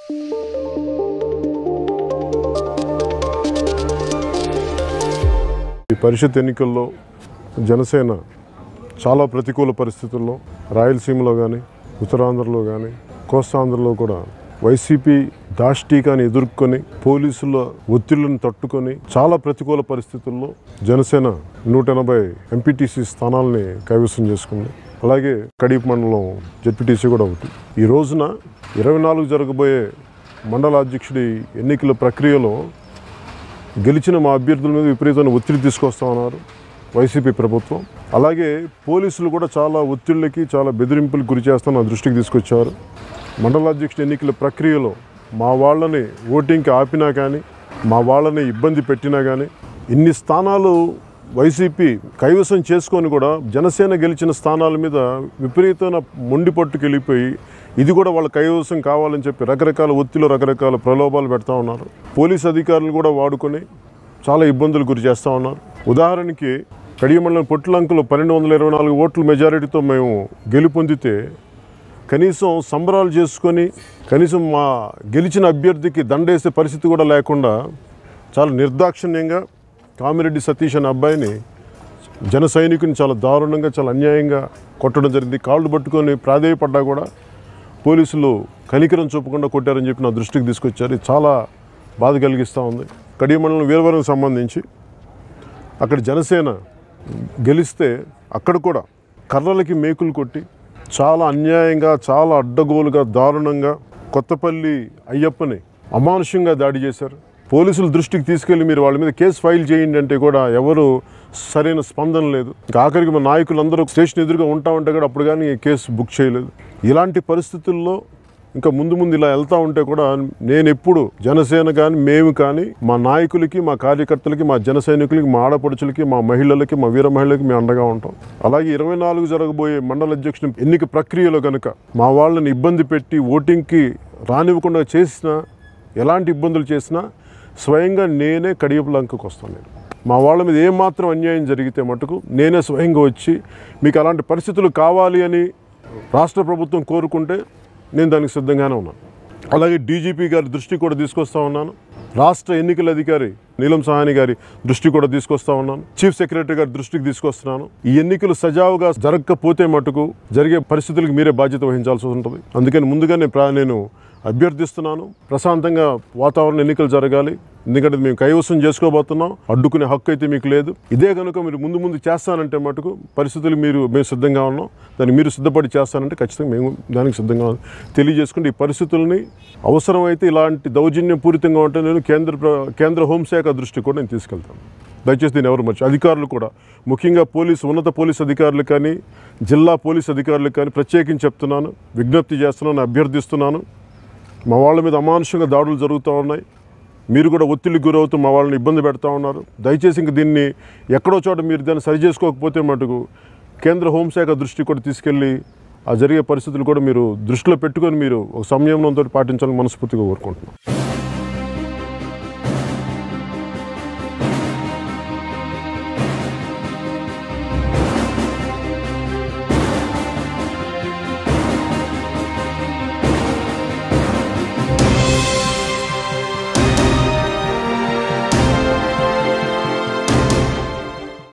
ఈ పరిషత్ ఎన్నికల్లో జనసేన చాలా ప్రతికూల పరిస్థితుల్లో రాయలసీమలో కానీ ఉత్తరాంధ్రలో కానీ కోస్తాంధ్రలో కూడా వైసీపీ దాష్టీకాన్ని ఎదుర్కొని పోలీసుల ఒత్తిళ్లను తట్టుకొని చాలా ప్రతికూల పరిస్థితుల్లో జనసేన నూట ఎనభై ఎంపీటీసీ స్థానాలని కైవసం చేసుకుంది అలాగే కడీప్ మండలం జెడ్పీటీసీ కూడా ఒకటి ఈ రోజున ఇరవై నాలుగు జరగబోయే మండల అధ్యక్షుడి ఎన్నికల ప్రక్రియలో గెలిచిన మా అభ్యర్థుల మీద విపరీతమైన ఒత్తిడి తీసుకొస్తామన్నారు వైసీపీ ప్రభుత్వం అలాగే పోలీసులు కూడా చాలా ఒత్తిళ్ళకి చాలా బెదిరింపులకు గురి చేస్తామని నా దృష్టికి తీసుకొచ్చారు మండలాధ్యక్షుడి ఎన్నికల ప్రక్రియలో మా వాళ్ళని ఓటింగ్కి ఆపినా కానీ మా వాళ్ళని ఇబ్బంది పెట్టినా కానీ ఇన్ని స్థానాలు వైసీపీ కైవసం చేసుకొని కూడా జనసేన గెలిచిన స్థానాల మీద విపరీతమైన మొండి పట్టుకెళ్ళిపోయి ఇది కూడా వాళ్ళ కైవసం కావాలని చెప్పి రకరకాల ఒత్తిళ్ళు రకరకాల ప్రలోభాలు పెడతా ఉన్నారు పోలీస్ అధికారులు కూడా వాడుకొని చాలా ఇబ్బందులు గురి చేస్తూ ఉన్నారు ఉదాహరణకి కడియ మండలం పొట్లంకలో పన్నెండు వందల ఇరవై నాలుగు ఓట్ల మెజారిటీతో మేము గెలుపొందితే కనీసం సంబరాలు చేసుకొని కనీసం మా గెలిచిన అభ్యర్థికి దండేసే పరిస్థితి కూడా లేకుండా చాలా నిర్దాక్షిణ్యంగా కామిరెడ్డి సతీష్ అనే అబ్బాయిని జన సైనికుని చాలా దారుణంగా చాలా అన్యాయంగా కొట్టడం జరిగింది కాళ్ళు పట్టుకొని ప్రాధేయపడ్డా కూడా పోలీసులు కనికరం చూపకుండా కొట్టారని చెప్పి నా దృష్టికి తీసుకొచ్చారు ఇది చాలా బాధ కలిగిస్తూ ఉంది కడియ మండలం వీరవరం సంబంధించి అక్కడ జనసేన గెలిస్తే అక్కడ కూడా కర్రలకి మేకులు కొట్టి చాలా అన్యాయంగా చాలా అడ్డగోలుగా దారుణంగా కొత్తపల్లి అయ్యప్పని అమానుషంగా దాడి చేశారు పోలీసుల దృష్టికి తీసుకెళ్లి మీరు వాళ్ళ మీద కేసు ఫైల్ చేయండి అంటే కూడా ఎవరు సరైన స్పందన లేదు ఇంకా ఆఖరికి మా నాయకులందరూ స్టేషన్ ఎదురుగా ఉంటామంటే కూడా అప్పుడు కానీ కేసు బుక్ చేయలేదు ఇలాంటి పరిస్థితుల్లో ఇంకా ముందు ముందు ఇలా వెళ్తా ఉంటే కూడా నేను ఎప్పుడు జనసేన కానీ మేము కానీ మా నాయకులకి మా కార్యకర్తలకి మా జన సైనికులకి మా ఆడపడుచులకి మా మహిళలకి మా వీర మహిళలకి మేము అండగా ఉంటాం అలాగే ఇరవై నాలుగు జరగబోయే మండల అధ్యక్షుని ఎన్నిక ప్రక్రియలో కనుక మా వాళ్ళని ఇబ్బంది పెట్టి ఓటింగ్కి రానివ్వకుండా చేసినా ఎలాంటి ఇబ్బందులు చేసినా స్వయంగా నేనే కడియపులంకకు వస్తాను నేను మా వాళ్ళ మీద ఏమాత్రం అన్యాయం జరిగితే మటుకు నేనే స్వయంగా వచ్చి మీకు అలాంటి పరిస్థితులు కావాలి అని రాష్ట్ర ప్రభుత్వం కోరుకుంటే నేను దానికి సిద్ధంగానే ఉన్నాను అలాగే డీజీపీ గారి దృష్టి కూడా తీసుకొస్తా ఉన్నాను రాష్ట్ర ఎన్నికల అధికారి నీలం సహాని గారి దృష్టి కూడా తీసుకొస్తా ఉన్నాను చీఫ్ సెక్రటరీ గారి దృష్టికి తీసుకొస్తున్నాను ఈ ఎన్నికలు సజావుగా జరగకపోతే మటుకు జరిగే పరిస్థితులకు మీరే బాధ్యత వహించాల్సి ఉంటుంది అందుకని ముందుగానే ప్రా- నేను అభ్యర్థిస్తున్నాను ప్రశాంతంగా వాతావరణ ఎన్నికలు జరగాలి ఎందుకంటే మేము కైవసం చేసుకోబోతున్నాం అడ్డుకునే హక్కు అయితే మీకు లేదు ఇదే కనుక మీరు ముందు ముందు చేస్తానంటే మటుకు పరిస్థితులు మీరు మేము సిద్ధంగా ఉన్నాం దాన్ని మీరు సిద్ధపడి చేస్తానంటే ఖచ్చితంగా మేము దానికి సిద్ధంగా ఉన్నాం. తెలియజేసుకుంటే ఈ పరిస్థితుల్ని అవసరమైతే ఇలాంటి దౌర్జన్యం పూరితంగా ఉంటే నేను కేంద్ర ప్ర- కేంద్ర హోంశాఖ దృష్టికి కూడా నేను తీసుకెళ్తాను దయచేసి దీన్ని ఎవరు మర్చి అధికారులు కూడా ముఖ్యంగా పోలీసు ఉన్నత పోలీస్ అధికారులు కానీ జిల్లా పోలీస్ అధికారులకు కానీ ప్రత్యేకించి చెప్తున్నాను విజ్ఞప్తి చేస్తున్నాను అభ్యర్థిస్తున్నాను మా వాళ్ళ మీద అమానుషంగా దాడులు జరుగుతూ ఉన్నాయి మీరు కూడా ఒత్తిడికి గురవుతూ మా వాళ్ళని ఇబ్బంది పెడతా ఉన్నారు దయచేసి ఇంక దీన్ని ఎక్కడో చోట మీరు దాన్ని సరి చేసుకోకపోతే మటుకు కేంద్ర హోంశాఖ దృష్టికి కూడా తీసుకెళ్ళి ఆ జరిగే పరిస్థితులు కూడా మీరు దృష్టిలో పెట్టుకొని మీరు ఒక సంయమనంతో పాటించాలని మనస్ఫూర్తిగా కోరుకుంటున్నాను